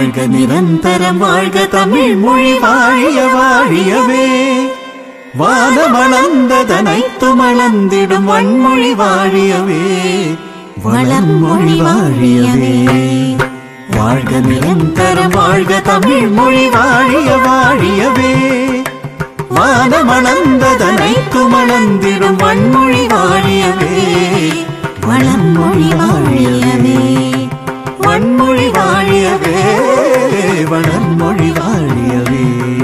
வாழ்க நிரந்தரம் வாழ்க தமிழ் மொழி வாழிய வாழியவே வானமளந்ததனைத்து மளந்திடும் வன்மொழி வாழியவே வளர்மொழி வாழியவே வாழ்க நிரந்தரம் வாழ்க தமிழ் மொழி வாழிய வாழியவே வானமளந்ததனைத்து மளந்திடும் வன்மொழி வாழியவே வளர்மொழி வாழியவே வன்மொழி வாழியவே வளர்மொழி வாழியவே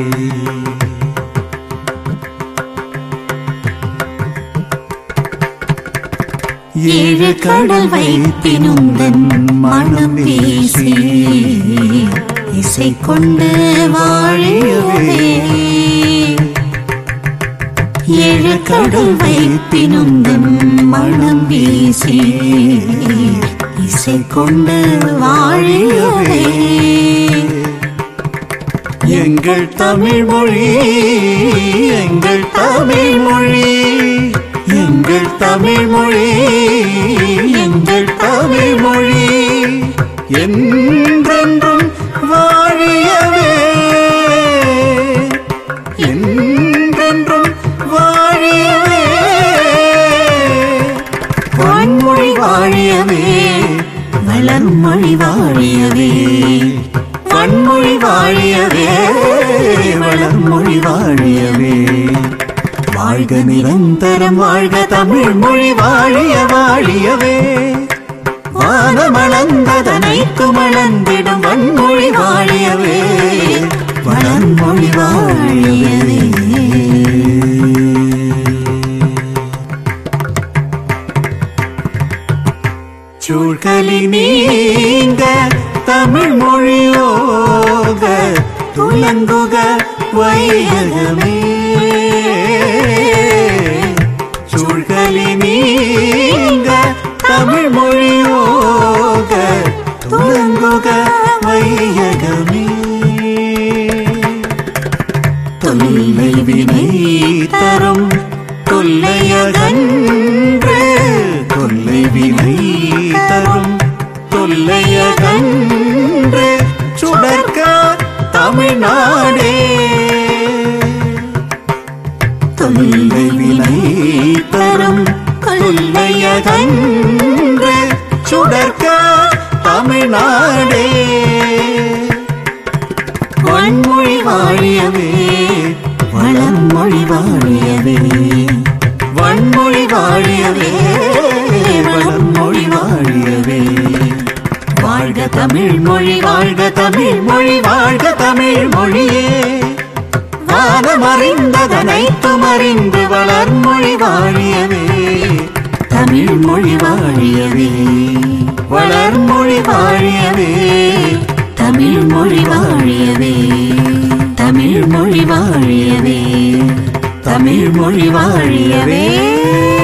ஏழு கடல் வைப்பினுந்தன் மனம் வீசி இசை கொண்டு வாழியவே ஏழு கடல் வைப்பினுந்தன் மனம் வீசி இசை கொண்டு வாழியவே எங்கள் தமிழ் மொழி எங்கள் தமிழ் மொழி எங்கள் தமிழ் மொழி எங்கள் தமிழ் மொழி என்றென்றும் வாழியவே என்றென்றும் வாழியவே வான்மொழி வாழியவே வளர்மொழி வாழியவே வன்மொழி வாழியவே வளர்மொழி வாழியவே வாழ்க நிரந்தரம் வாழ்க தமிழ் மொழி வாழிய வாழியவே வானமளந்ததனைத்து மளந்திடும் வன்மொழி வாழியவே வளர்மொழி வாழியவே சூழ்கலி நீங்க தமிழ் மொழியோக துலங்குக வையகமே சூழ்கலி நீங்க தமிழ் மொழியோக துலங்குக வையகமே தொல்லை வினை தரும் தொல்லையகன்று தொல்லை வினை தரும் தொல்லையகன்று சுடர்க்க தமிழ்நாடே தொல்லை வினை தரும் தொல்லையகன்று சுடர்க்க தமிழ்நாடே வன்மொழி வாழியவே வளர்மொழி வாழியவே வன்மொழி வாழியவே வளர்மொழி வாழியவே வாழ்க தமிழ் மொழி வாழ்க தமிழ் மொழி வாழ்க தமிழ் மொழியே வானமறிந்ததனைத்தும் அறிந்து வளர்மொழி வாழியவே தமிழ் மொழி வாழியவே வளர்மொழி வாழியவே தமிழ் மொழி வாழியவே தமிழ் மொழி வாழியவே தமிழ் மொழி வாழியவே